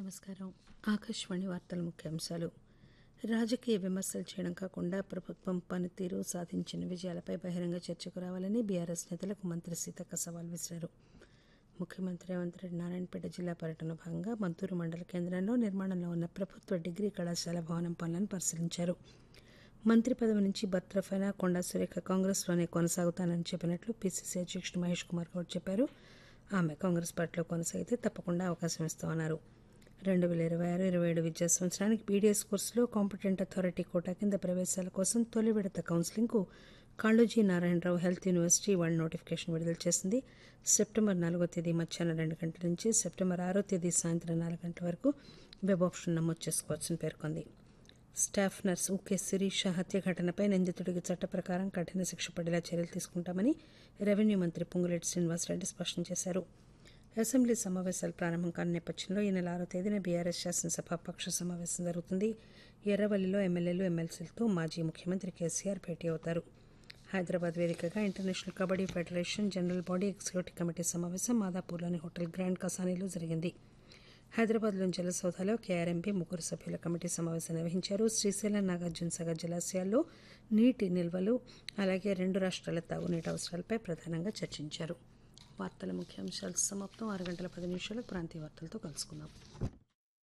నమస్కారం ఆకాశవాణి వార్తల ముఖ్యాంశాలు రాజకీయ విమర్శలు చేయడం కాకుండా ప్రభుత్వం పనితీరు సాధించిన విజయాలపై బహిరంగ చర్చకు రావాలని బీఆర్ఎస్ నేతలకు మంత్రి సీతక్క సవాల్ విసిరారు ముఖ్యమంత్రి రేవంత్ రెడ్డి నారాయణపేట జిల్లా పర్యటన భాగంగా మంతూరు మండల కేంద్రంలో నిర్మాణంలో ఉన్న ప్రభుత్వ డిగ్రీ కళాశాల భవనం పనులను పరిశీలించారు మంత్రి పదవి నుంచి బర్తరఫైన కొండా సురేఖ కాంగ్రెస్లోనే కొనసాగుతానని చెప్పినట్లు పీసీసీ అధ్యక్షుడు మహేష్ కుమార్ గౌడ్ చెప్పారు ఆమె కాంగ్రెస్ పార్టీలో కొనసాగితే తప్పకుండా అవకాశం ఇస్తామన్నారు రెండు వేల ఇరవై ఆరు ఇరవై ఏడు విద్యా సంవత్సరానికి బీడీఎస్ కోర్సులో కాంపిటెంట్ అథారిటీ కోటా కింద ప్రవేశాల కోసం తొలి విడత కౌన్సిలింగ్కు కాళోజీ నారాయణరావు హెల్త్ యూనివర్సిటీ వాళ్ళ నోటిఫికేషన్ విడుదల చేసింది సెప్టెంబర్ నాలుగో తేదీ మధ్యాహ్నం రెండు గంటల నుంచి సెప్టెంబర్ ఆరో తేదీ సాయంత్రం నాలుగు గంటల వరకు వెబ్ ఆప్షన్ నమోదు చేసుకోవచ్చని పేర్కొంది స్టాఫ్ నర్స్ ఊకే శిరీష హత్య ఘటనపై నిందితుడికి చట్ట ప్రకారం కఠిన శిక్ష పడేలా చర్యలు తీసుకుంటామని రెవెన్యూ మంత్రి పొంగులేటి శ్రీనివాసరెడ్డి స్పష్టం చేశారు అసెంబ్లీ సమావేశాలు ప్రారంభం కాని నేపథ్యంలో ఈ నెల ఆరో తేదీన బీఆర్ఎస్ శాసనసభ పక్ష సమావేశం జరుగుతుంది ఎర్రవల్లిలో ఎమ్మెల్యేలు ఎమ్మెల్సీలతో మాజీ ముఖ్యమంత్రి కేసీఆర్ భేటీ అవుతారు హైదరాబాద్ వేదికగా international kabaddi federation general body executive committee సమావేశం మాదాపూర్లోని హోటల్ గ్రాండ్ కసానీలో జరిగింది హైదరాబాద్లోని జలసౌధలో కేఆర్ఎంపీ ముగ్గురు సభ్యుల కమిటీ సమావేశం నిర్వహించారు శ్రీశైలం నాగార్జున సాగర్ జలాశయాల్లో నీటి నిల్వలు అలాగే రెండు రాష్ట్రాల తాగునీటి అవసరాలపై ప్రధానంగా చర్చించారు వార్తల ముఖ్యాంశాలు సమాప్తం ఆరు గంటల పది నిమిషాలకు ప్రాంతీయ వార్తలతో కలుసుకుందాం